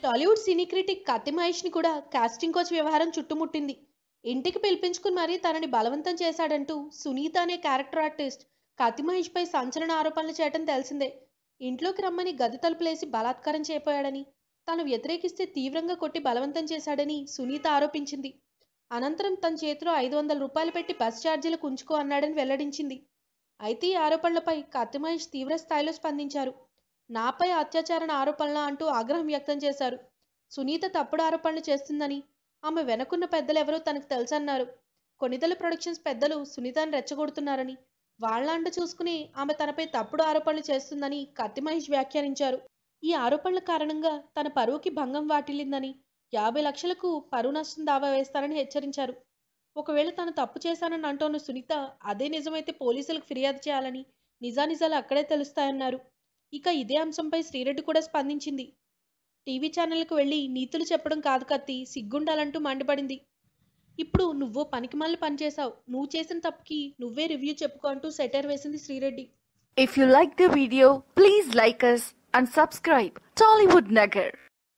టాలీవుడ్ సినీ critic కత్తి మహేష్ని కూడా casting coach వ్యవహారం చుట్టుముట్టింది ఇంటికి పిలిపించుకుని మరీ తనని బలవంతం చేశాడంటూ సునీత అనే క్యారెక్టర్ ఆర్టిస్ట్ కత్తి మహేష్పై సంచలన ఆరోపణలు చేయడం తెలిసిందే ఇంట్లోకి రమ్మని గది తలుపులేసి బలాత్కారం చేయపోయాడని తాను వ్యతిరేకిస్తే తీవ్రంగా కొట్టి బలవంతం చేశాడని సునీత ఆరోపించింది అనంతరం తన చేతిలో ఐదు వందల రూపాయలు పెట్టి బస్ ఛార్జీలకు ఉంచుకో అన్నాడని వెల్లడించింది అయితే ఈ ఆరోపణలపై కత్తి మహేష్ తీవ్ర స్థాయిలో స్పందించారు నాపై అత్యాచారణ ఆరోపణల అంటూ ఆగ్రహం వ్యక్తం చేశారు సునీత తప్పుడు ఆరోపణలు చేస్తుందని ఆమె వెనకున్న పెద్దలు ఎవరో తనకు తెలుసన్నారు కొనిదల ప్రొడక్షన్స్ పెద్దలు సునీతని రెచ్చగొడుతున్నారని వాళ్ళ అండ చూసుకుని ఆమె తనపై తప్పుడు ఆరోపణలు చేస్తుందని కత్తి మహేష్ వ్యాఖ్యానించారు ఈ ఆరోపణల కారణంగా తన పరువుకి భంగం వాటిల్లిందని యాభై లక్షలకు పరువు నష్టం దావా వేస్తారని హెచ్చరించారు ఒకవేళ తాను తప్పు చేశానని అంటోన్న సునీత అదే నిజమైతే పోలీసులకు ఫిర్యాదు చేయాలని నిజానిజాలు అక్కడే తెలుస్తాయన్నారు ఇక ఇదే అంశంపై శ్రీరెడ్డి కూడా స్పందించింది టీవీ ఛానల్కు వెళ్ళి నీతులు చెప్పడం కాదు కత్తి సిగ్గుండాలంటూ మండిపడింది ఇప్పుడు నువ్వు పనికిమాలిన పని చేశావు నువ్వు చేసిన తప్పుకి నువ్వే రివ్యూ చెప్పుకో అంటూ సెటర్ వేసింది Sri Reddy If you like the video, please like us and subscribe Tollywood Nagar.